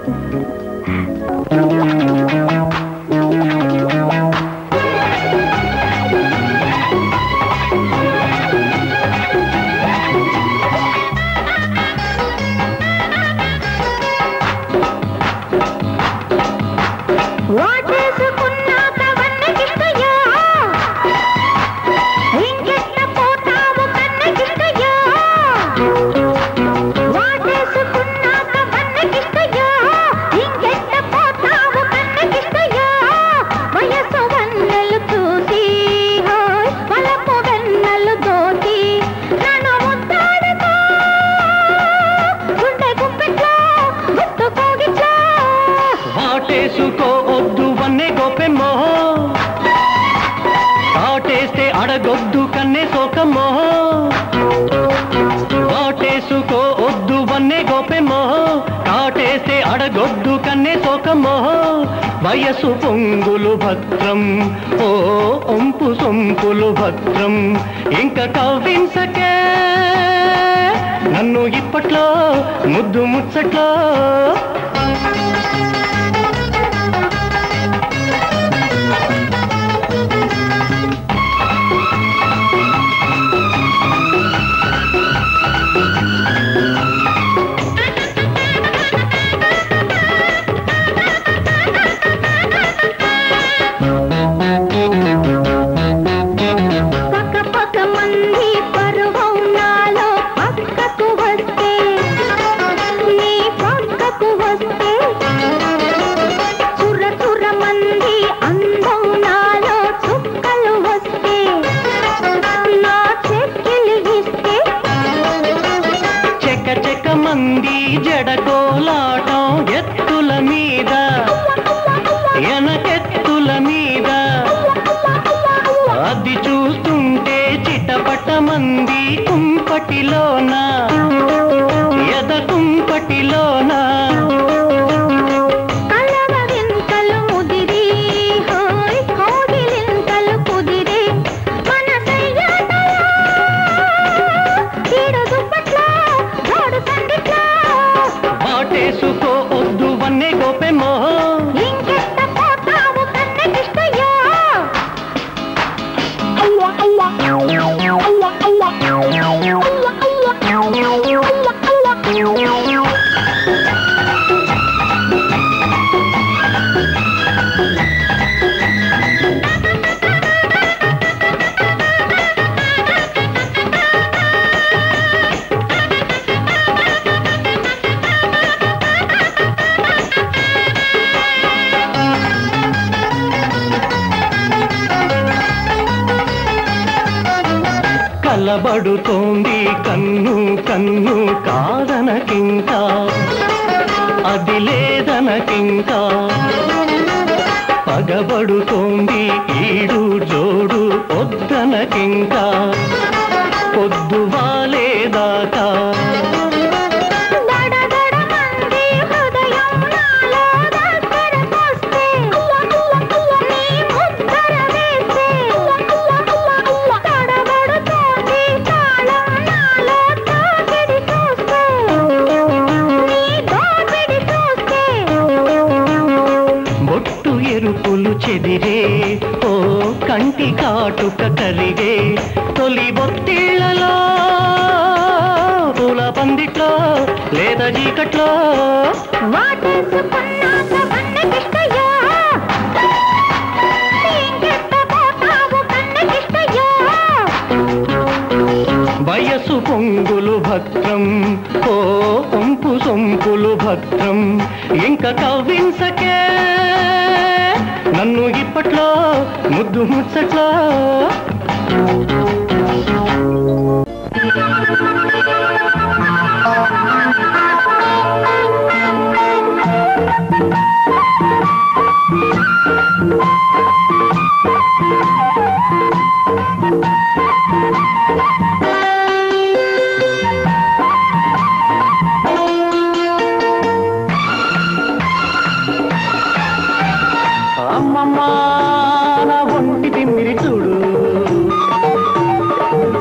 వాటేసుకున్నాక వన్నెకిస్తయ్యా ఇంకెట్ట పోతావు కన్నెకిస్తయ్యా వాటేసుకున్నాక వన్నెకిస్తయ్యా ఇంకెట్ట పోతావు కన్నెకిస్తయ్యా వయసు వన్నెలు చూసి హోయ్ వలపు వెన్నెలు దోసి నన్ను ముద్దాడుకో గుండె గుప్పెట్లో గుట్టు కోగిట్లో వాటేసుకో వద్దు వన్నే గోపెమ్మో కాటేస్తే అడగొద్దు కన్నే సోకమ్మో వాటేసుకో వద్దు వన్నే గోపెమ్మో కాటేస్తే అడగొద్దు కన్నే సోకమ్మో వయసు పొంగులు భద్రం ఓ ఒంపు సొంపులు భద్రం ఇంక కవ్వించకే నన్ను ఇప్పట్లో ముద్దు ముచ్చట్లో పక్క పక్క మంది పరువం నాలో పక్కకు వస్తే నీ పక్కకు వస్తే చుర్ర చుర్ర మంది అందం నాలో చుక్కలు వస్తే నా చెక్కిలి ఇస్తే చెక్క చెక్క మంది జడకోలాటం ఎత్తుల మీద ఎనకెత్తుల మీద అది చూస్తుంటే చిటపట మంది కుంపటిలోన ఎద కుంపటిలోన కలవరింతలు ముదిరి హోయ్ కోగిలింతలు కుదిరి మనసయ్యాటలో ఈడు దుప్పట్లో జోడు సందిట్లో వాటేసుకో వద్దు వన్నే గోపెమ్మో ఇంకెట్ట పోతావు కన్నెకిష్టయ్యా కలబడుతోంది కన్ను కన్ను కాదనకింకా అది లేదనకింకా పగబడుతోంది ఈడు జోడు పొద్దనకింకా పొద్దు వాలేదాకా దడదడ మంది హృదయం నాలో దగ్గరకొస్తే నీ ముద్దర వేస్తే తడబడుతోంది తాళం నాలో తాకిడి చూస్తే నీ దోపిడి చూస్తే బొట్టు ఎరుపులు చెదిరే ఓ కంటి కాటుక కరిగే తొలి బొత్తిళ్లలో పూల పందిట్లో లేదా చీకట్లో వాటేసుకున్నాక వన్నెకిష్టయ్యా ఇంకెట్ట పోతావు కన్నెకిష్టయ్యా వయసు పొంగులు భద్రం ఓ ఒంపు సొంపులు భద్రం ఇంకా కవ్వించకే నన్ను ఇప్పట్లో ముద్దు ముచ్చట్లో అమ్మమ్మ నా ఒంటి తిమ్మిరి చూడు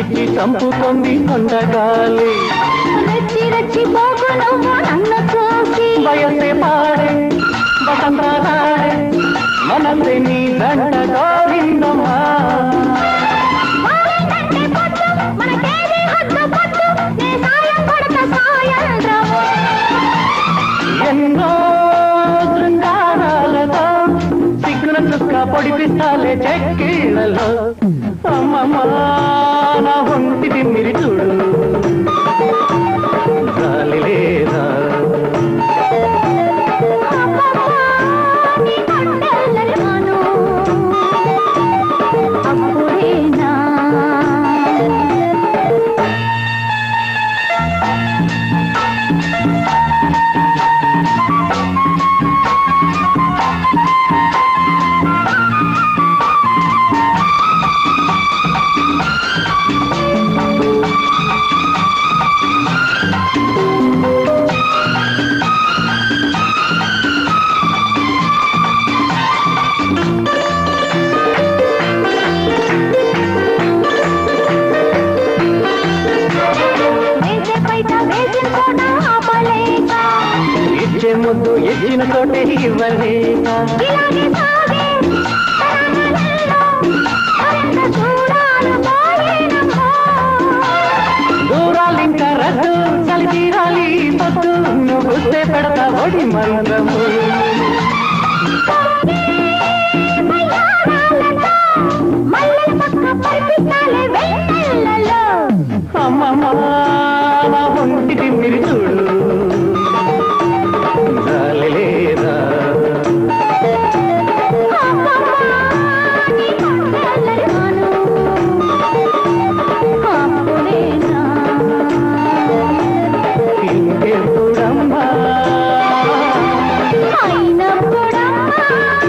పిచ్చి చంపుతోంది కొండగాలి రెచ్చి రెచ్చి పోకు నువ్వు నన్ను చూసి వయసే పాడే వసంతాడే మనసే నీ దండ గోవిందమ్మా మారేటంటే పొద్దు, మనకేది హద్దు పొద్దు, నే సాయం కొడత సాయంత్రము. ఎన్నో శృంగారాలతో సిగ్గున చుక్క పొడిపిస్తాలే చెక్కిళ్ళలో అమ్మమ్మ నా ఒంటిది మిరి చూడు గాలి లేదా అమ్మమ్మ, నీ కొండెల్లరి మాను. అప్పుడేనా వేసే పైట వేసిన చోట ఆపలేక ఇచ్చే ముద్దు ఇచ్చిన చోటే ఇవ్వలేక ఇలాగే సాగే తరంగంలో మరింత దూరాలు పోయేనమ్మా. దూరాలింక రద్దు చలి తీరాలి పొద్దు నువ్వు గుస్తే పెడతా ఒడి మంత్రము మయ్యారాలతో మల్లెల పక్క పరిపిస్తాలే వెన్నెలలో. అమ్మమ్మ నా ఒంటిది మిరి చూడు గాలి లేదా అమ్మమ్మ, నీ కొండెల్లరి మాను. అప్పుడేనా ఇంకెప్పుడమ్మా అయినప్పుడమ్మా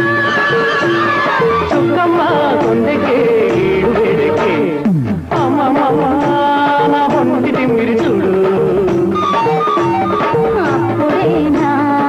చుక్కమ్మ కొండకే ఈడు వేడెక్కే అమ్మమ్మ నా ఒంటిది మిరి చూడు అప్పుడేనా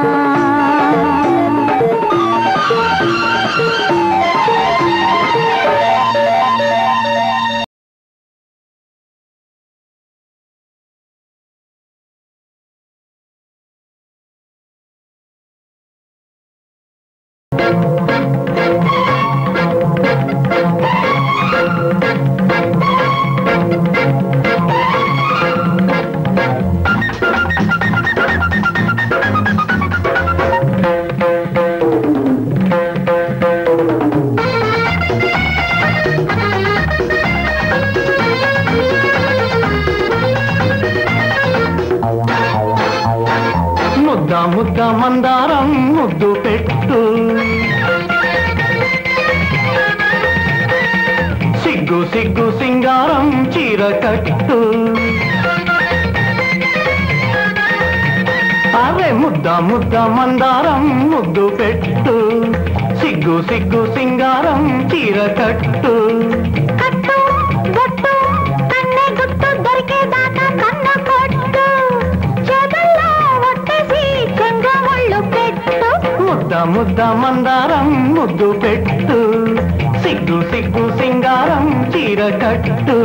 ముద్ద ముద్ద మందారం ముద్దు పెట్టు సిగ్గు సిగ్గు సింగారం చీర కట్టు అవే ముద్ద ముద్ద మందారం ముద్దు పెట్టు సిగ్గు సిగ్గు సింగారం చీర కట్టు కట్టు బొట్టు కన్నె గుట్టు దొరికేదాకా కన్న కొట్టు చేతుల్లో ఒట్టేసి చెంగ ముళ్ళు పెట్టు ముద్ద ముద్ద మందారం ముద్దు పెట్టు సిగ్గు సిగ్గు సింగారం చీర కట్టు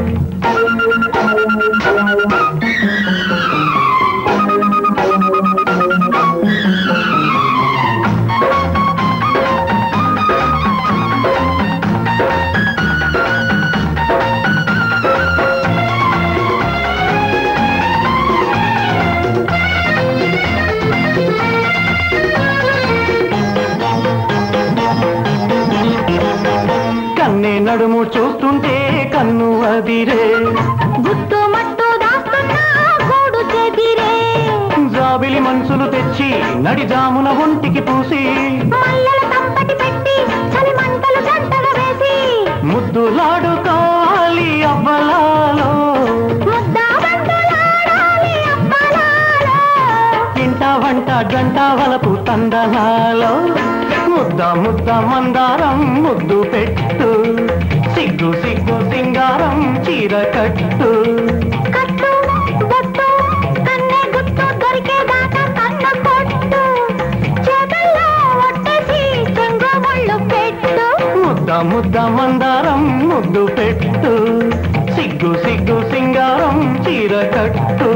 కన్నే నడుము చూస్తుంటే కన్ను అదిరే గుట్టు మట్టు దాస్తున్నా గూడు చెదిరే జాబిలి మనసులు తెచ్చి నడి జామున ఒంటికి పూసి మల్లెల తంపటి పెట్టి చలి మంటలు గంటలు వేసి ముద్దులాడుకోవాలి అవ్వలాలో ముద్దా బంతులాడాలి అప్పలాలో ఇంట వంట జంట వలపు తందనాలో ముద్ద ముద్ద మందారం ముద్దు పెట్టు సిగ్గు సిగ్గు సింగారం చీర కట్టు కట్టు బొట్టు కన్నె గుట్టు దొరికేదాకా కన్న కొట్టు చేతుల్లో ఒట్టేసి చెంగు ముళ్ళు పెట్టు ముద్ద ముద్ద మందారం ముద్దు పెట్టు సిగ్గు సిగ్గు సింగారం చీర కట్టు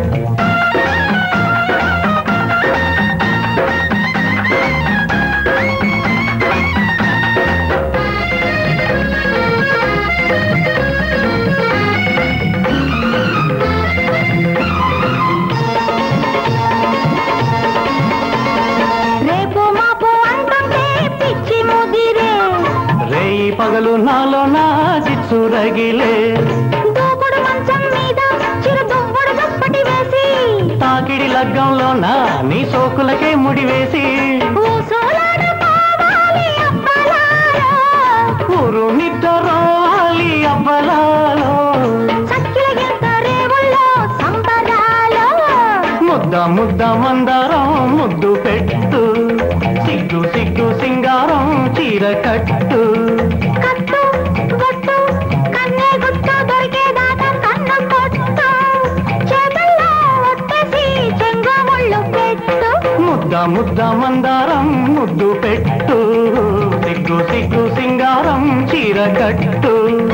రేపు మాపు అంటుంటే పిచ్చి ముదిరే రేయి పగలు నాలో నా చిచ్చు రగిలే దూకుడు మంచం మీద చిరు దువ్వుడు దుప్పటి వేసి తాకిడి లగ్గంలో నా నీ సోకులకే ముడివేసి ఊసోలాడు పోవాలి అబ్బలాలో ఊరు నిద్రోవాలి అవ్వలాలో చక్కిల గింత రేవుల్లో సంబరాలో ముద్ద ముద్ద మందారం ముద్దు పెట్టు సిగ్గు సిగ్గు సింగారం చీర కట్టు కట్టు బొట్టు కన్నే గుట్టు దొరికేదాకా కన్ను కొట్టు చేతుల్లో ఒట్టేసి చెంగు ముళ్ళు పెట్టు ముద్ద ముద్ద మందారం ముద్దు పెట్టు సిగ్గు సిగ్గు సింగారం చీర కట్టు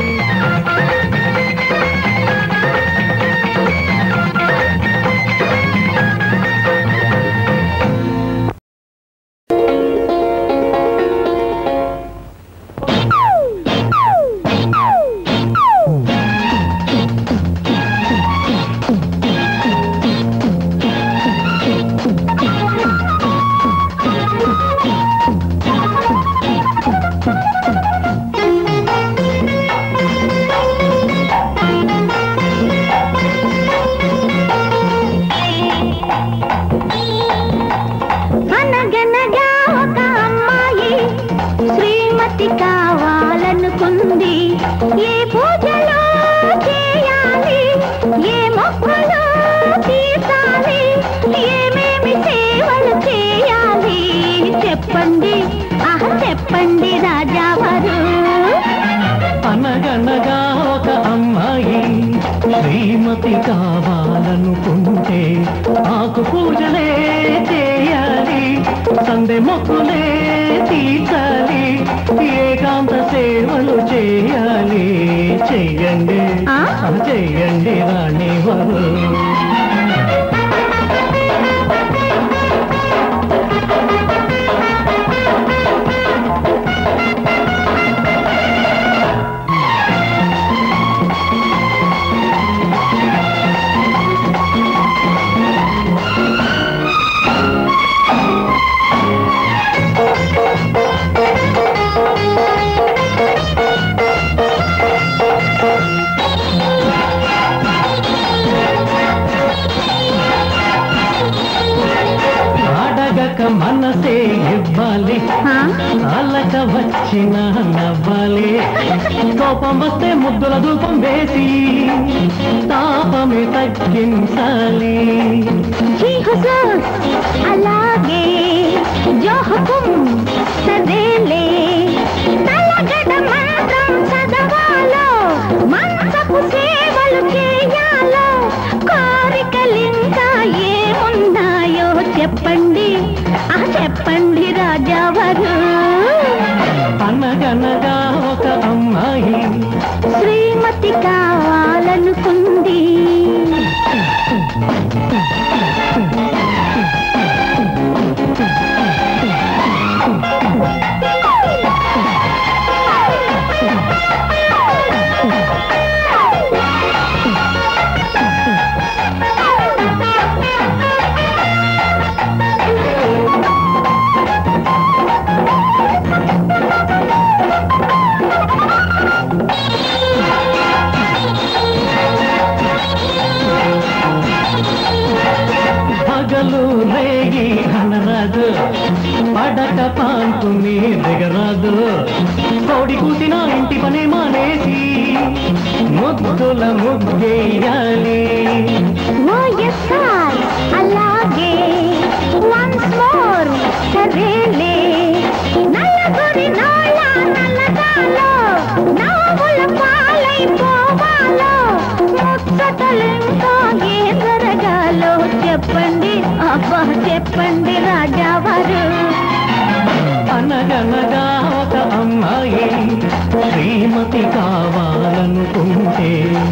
అనగనగా ఒక అమ్మాయి శ్రీమతి కావాలనుకుంది ఏ పూజలో చేయాలి ఏ మొక్కులు తీర్చాలి ఏమేమి సేవలు చేయాలి చెప్పండి ఆహ చెప్పండి రాజావారు అనగనగా ఒక అమ్మాయి శ్రీమతి కావాలనుకుంటే ఆకు పూజలే చేయాలి సందె మొక్కులే తీర్చాలి ఏకాంత సేవలు చేయాలి చెయ్యండి ఆ? చెయ్యండి రాణి వారు అడగక మనసే ఇవ్వాలి ఆ? అలక వచ్చిన నవ్వాలి కోపం వస్తే ముద్దుల ధూపం వేసి తాపమే తగ్గించాలి జీ హుజూర్ అలాగే జో హుకుం సదేలే తలగడ మంత్రం చదవాలో మంచపు సేవలు చేయాలో కోరికలింకా ఏమున్నాయో చెప్పండి ఆ చెప్పండి రాజావారు అనగనగా ఒక అమ్మాయి శ్రీమతి కావాలనుకుంది పగలు రేగి అనరాదు పడక పాంతుని దిగరాదు కోడి కూసిన ఇంటి పని మానేసి ముద్దుల ముగ్గేయాలి ఓ ఎస్ సార్ అలాగే వన్స్ మోర్ సరేలే నల్లగురి నోళ్ళ నల్లగాలో నావుల పాలైపోవాలో ముచ్చటలింకా ఏ జరగాలో చెప్పండి అబ్బా చెప్పండి రాజావారు అనగనగా ఒక అమ్మాయి శ్రీమతి కావాలనుకుంటే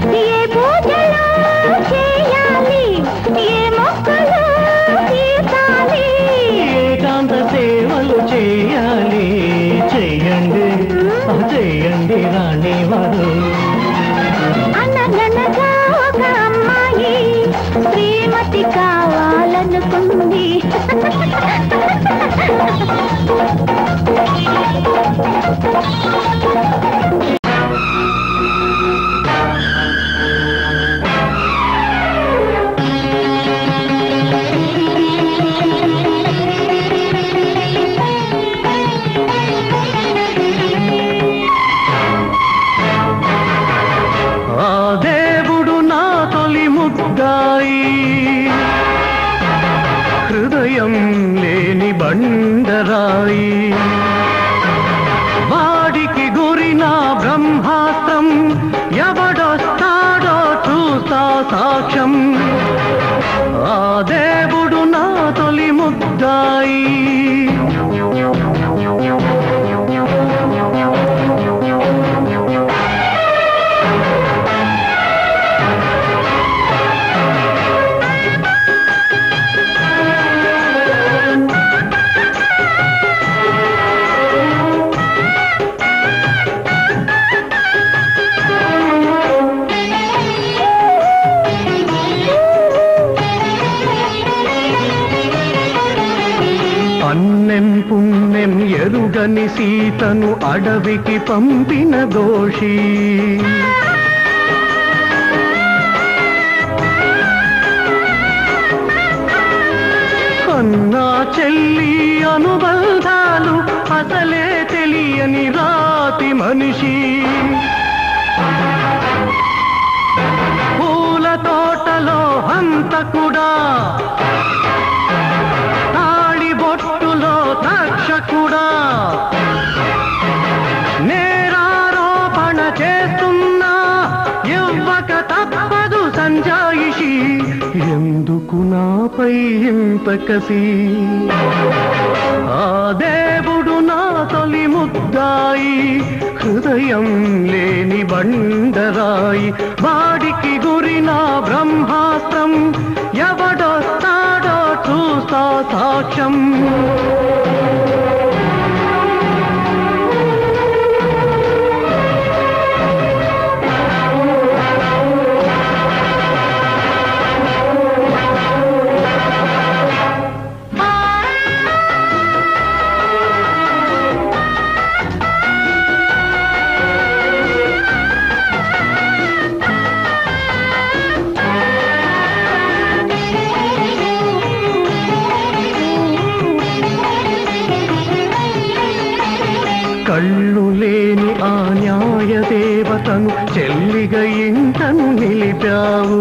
శ్రీమతి కావాలనుకుంది ఆ దేవుడు నా తొలి ముద్దాయి హృదయం లేని బండరాయి వాడికి గురి నా బ్రహ్మాస్త్రం ఎవడొస్తాడో చూసా సాక్ష్యం ఆ దేవుడు నా తొలి ముద్దాయి అన్నెం పుణ్యం ఎరుగని సీతను అడవికి పంపిన దోషి అన్నా చెల్లి అనుబంధాలు అసలే తెలియని రాతి మనిషి పూల తోటలో హంతకుడా తాళి బొట్టులో తక్షకుడా నేరారోపణ చేస్తున్నా ఇవ్వక తప్పదు సంజాయిషి ఎందుకు నాపై ఇంత కసి ఆ దేవుడు నా తొలి ముద్దాయి హృదయం లేని బండరాయి వాడికి గురి నా బ్రహ్మాస్త్రం ఎవడొస్తాడో చూస్తా సాక్ష్యం కళ్ళు లేని ఆ న్యాయ దేవతను చెల్లిగా ఇంటను నిలిపావు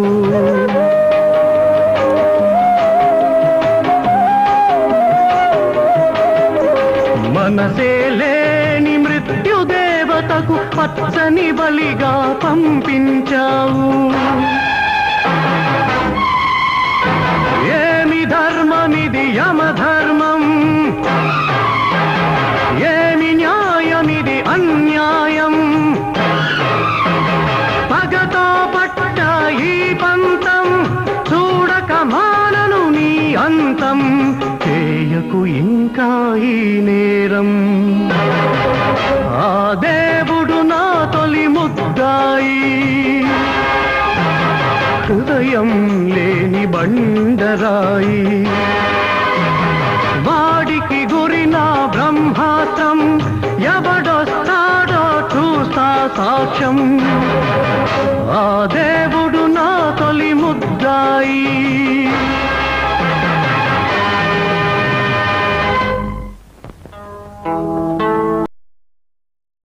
మనసే లేని మృత్యు దేవతకు పచ్చని బలిగా పంపించావు ఏమి ధర్మమిది యమధర్మం ఏమి న్యాయమిది అన్యాయం పగతో పట్ట ఈ పంతం చూడక మానను నీ అంతం చేయకు ఇంకా ఈ నేరం ఆ దేవుడు నా తొలి ముద్దాయి హృదయం లేని బండరాయి వాడికి గురి నా బ్రహ్మాస్త్రం ఎవడొస్తాడో చూస్తా సాక్ష్యం ఆ దేవుడు నా తొలి ముద్దాయి